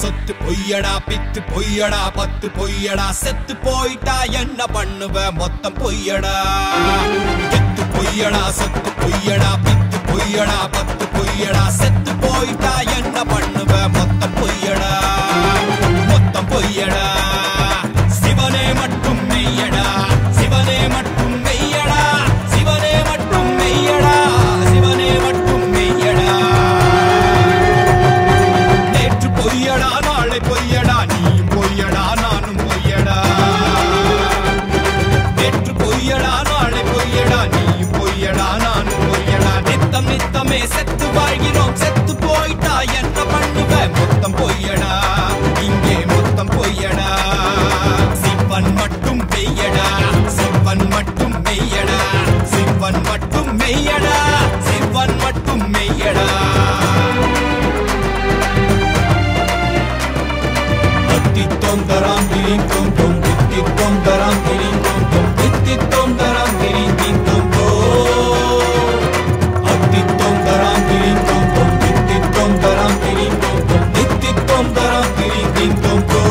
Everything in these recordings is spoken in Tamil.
சொத்து பொய்யடா பித்து பொய்யடா பத்து பொய்யடா செத்து போயிட்டா என்ன பண்ணுவ மொத்தம் பொய்யடா எத்து பொய்யடா சொத்து பொய்யடா பித்து பொய்யடா பத்து பொய்யடா செத்து போயிட்டா என்ன பண்ணுவ மொத்தம் பொய்யடா மொத்தம் பொய்யடா சிவனே மட்டும் மெய்யடா சிவனே மட்டும் மெய்யடா சிவனே மட்டும் மெய்யடா சிவனே மட்டும் மெய்யடா நேற்று பொய்யடா நாளை பொய்யடா நீயும் பொய்யடா நானும் பொய்யடா நேற்று பொய்யடா நாளை பொய்யடா நீயும் பொய்யடா நானும் பொய்யடா நித்தம் நித்தமே செத்து வாழ்கிறோம் செத்து போயிட்டா என்ன பண்ணுவ மொத்தம் பொய்யடா இங்கே மொத்தம் பொய்யடா சிவன் மட்டும் மெய்யடா சிவன் மட்டும் மெய்யடா சிவன் மட்டும் மெய்யடா சிவன் மட்டும் மெய்யடா Titti-tom daram tiring tom tom Titti-tom daram tiring tom tom Titti-tom daram tiring ting tom tom Titti-tom daram tiring tom tom Titti-tom daram tiring tom tom Titti-tom daram tiring ting tom tom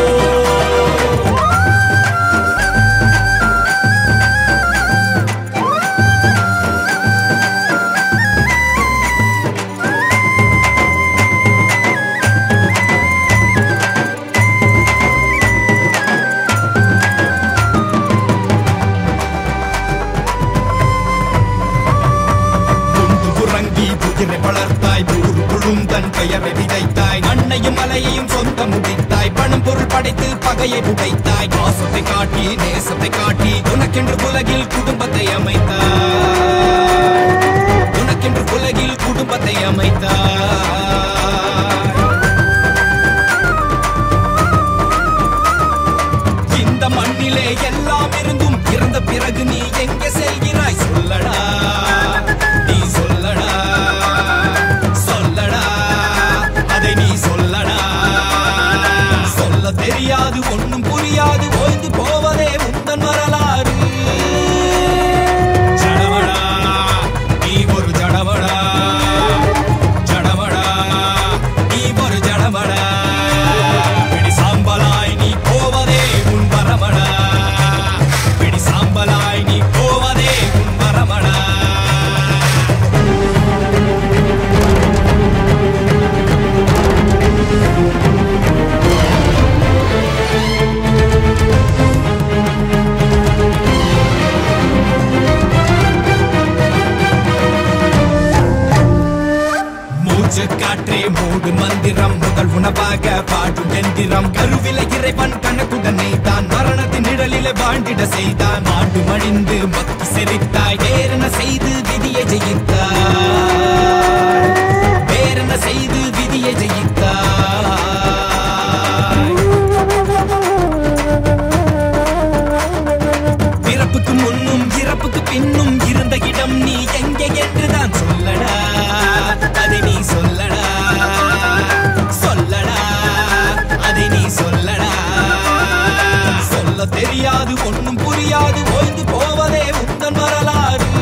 முன்பு உறங்கி புதிரை வளர்த்தாய் ஊரு புழுந்தன் பெயரை விதைத்தாய் மண்ணையும் மலையையும் சொந்த முடித்தாய் பணம் பொருள் படைத்து பகையை புடைத்தாய் பாசத்தை காட்டி நேசத்தை காட்டி உனக்கென்று உலகில் குடும்பத்தை அமைத்தாய் உனக்கென்று உலகில் குடும்பத்தை அமைத்தாய் இந்த மண்ணிலே எல்லாம் இருந்தும் இறந்த பிறகு நீ எங்கே செல்கிறாய் சொல்லடா நீ சொல்லடா சொல்லடா அதை நீ சொல்லடா சொல்ல தெரியாது ஒண்ணும் புரியாது ஓய்ந்து போவதே உந்தன் வரலாறு ஜடவடா நீ ஒரு ஜடவடா ஜடவடா நீ ஒரு ஜடவடா பிடி சாம்பலாய் நீ போவதே உன் வரமடா பிடி சாம்பலாய் நீ போவதே உன் வரமடா மூச்சு காற்றே மூடு மந்திரம் முதல் உணவாக பாடும் எந்திரம் கருவில இறைவன் கணக்குடனே தான் மரணத்தின் நிழலில வாழ்ந்திட செய்தான் மாண்டு மழிந்து மக்கி சிரித்தாய் வேறென்ன செய்து விதியை ஜெயித்தாய் வேறென்ன செய்து விதியை ஜெயித்தாய் பிறப்புக்கு முன்னும் இறப்புக்கு பின்னும் இருந்த இடம் நீ எங்கே என்றுதான் சொல்லடா அதை நீ சொல்லடா சொல்லடா அதை நீ சொல்லடா சொல்ல தெரியாது ஒண்ணும் புரியாது ஓய்ந்து போவதே உந்தன் வரலாறு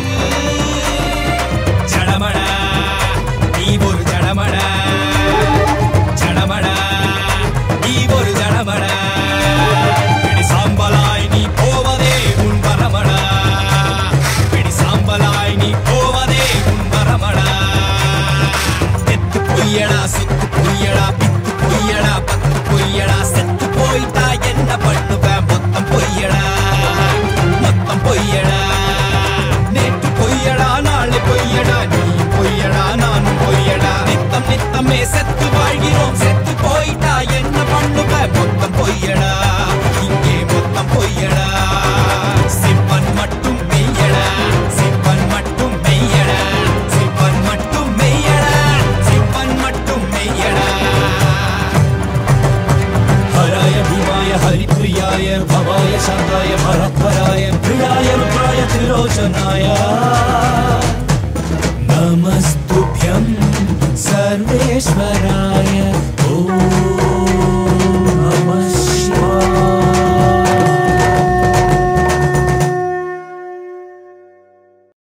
ஜடமடா நீ ஒரு ஜடமடா ஜடமடா நீ ஒரு ஜடமடா பிடி சாம்பலாய் நீ போவதே உன் வரமடா பிடி சாம்பலாய் நீ போவதே உன் வரமடா எத்து பொய்யடா சுத்து பொய்யடா பித்து பொய்யடா பத்து பொய்யடா செத்து போயிட்டா என்ன பண்ணுவ மொத்தம் பொய்யடா மொத்தம் பொய்யடா நேற்று பொய்யடா நாளை பொய்யடா நீ பொய்யடா நானும் பொய்யடா நித்தம் நித்தமே செத்து வாழ்கிறோம் செத்து போயிட்டா என்ன பண்ணுவ மொத்தம் பொய்யடா இங்கே மொத்தம் பொய்யடா சிவன் மட்டும் மெய்யடா சிவன் மட்டும் மெய்யடா சிவன் மட்டும் மெய்யடா சிவன் மட்டும் மெய்யடா हराय भीमाय हरिप्रियाय भवाय शान्ताय भरत्वराय प्रियाय रुद्राय त्रिलोचनाय नमस्तुभ्यं सर्वेश्वराय